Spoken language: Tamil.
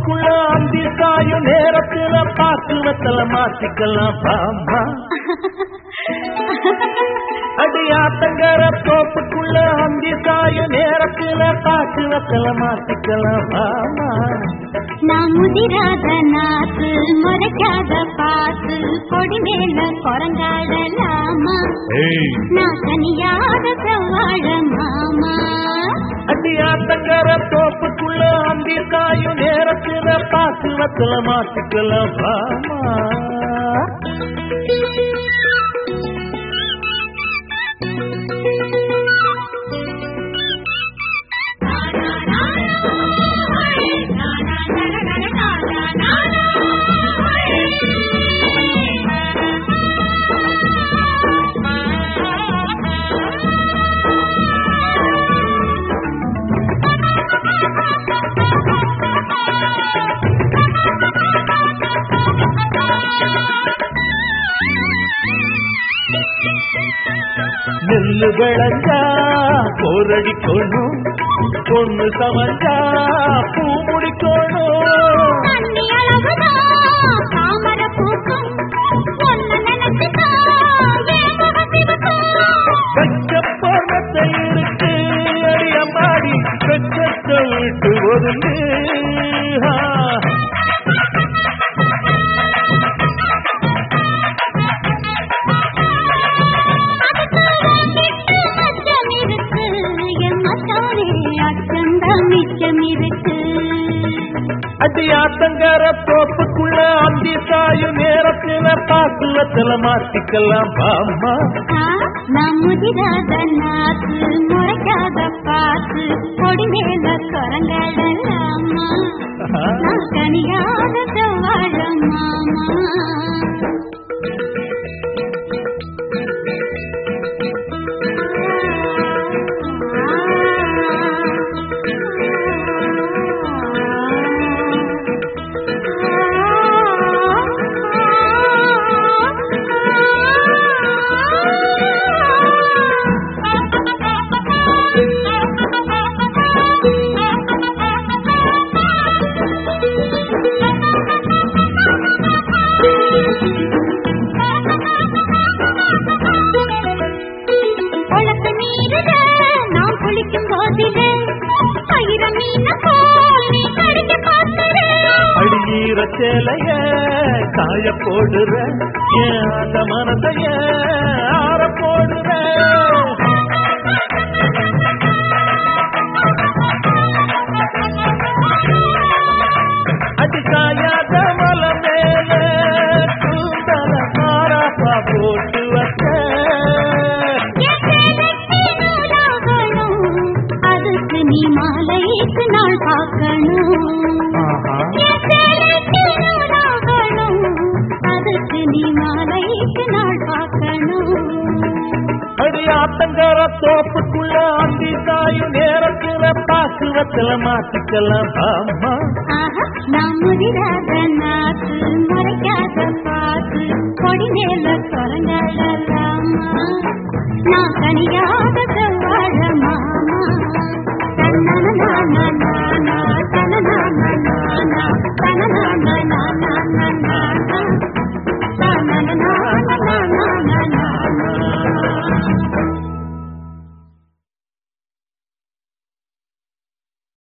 தோப்புக்குள்ள அந்தி சாயும் நேரத்துல பாக்கு வத்தல மாத்திக்கலாம் பாமா அடி ஆத்தங்கர தோப்புக்குள்ள அந்தி சாயும் நேரத்துல பாக்கு வத்தல மாத்திக்கலாம் பாமா நான் முதிராத நாத்து முறைக்காத பாத்து கொடி மேல குரங்காடலாமா ஏய் நான் தனியாத செவ்வாழ மாமா அடி ஆத்தங்கர தோப்புக்குள்ள அந்தி சாயும் நேரத்துல பாக்கு வத்தல மாத்திக்கலாம் பாமா நெல்லு விளைஞ்சா போரடிக்கணும் பொண்ணு சமைஞ்சா பூ முடிக்கணும் தண்ணி அளவுதான் தாமர பூக்கும் ஒன்னு நினைச்சுதான் என் முகம் சிவக்கும் கச்ச பொண்ணத்தை இருக்கு அடியம்மாடி கச்சத்தை விட்டு ஒதுங்கு ஆ. அச்சம் இருக்கு என் மச்சானே அச்சந்தான் மிச்சம் இருக்கு அடி ஆத்தங்கர தோப்புக்குள்ள அந்தி சாயும் நேரத்துல பாக்குவத்துல மாத்திக்கலாம் பாமா ஆ, நான் முதிராத நாத்து முறைக்காத பாத்து கொடி மேல குரங்கடலாமா நான் தனியாத செவ்வாழ மாமா குளத்து நீரில நான் குளிக்கும் போதிலே ஆயிரம் மீன போல் நீ கடிக்க பார்க்கிறேன் அடியீர சேலைய காய போடுற ஏன் அந்த மனதைய ஆற போடுற அடி காயாத மல மேல கூந்தல மாறாப்பா போட்டு வச்ச என் சேலைக்கு நூலாகணும், அதுக்கு நீ மாலைக்கு நாள் பார்க்கணும் என் சேலைக்கு நூலாகணும், அதுக்கு நீ மாலைக்கு நாள் பார்க்கணும் அடி ஆத்தங்கர தோப்புக்குள்ள அந்தி சாயும் நேரத்துல பாக்குவத்துல மாத்திக்கலாம் அம்மா ஆஹா, நான் முதிராத நாத்து மறைக்காத பாத்து கொடி மேல குரங்கலாமா நான் தனியாக செவ்வாழ மாமா தன்னன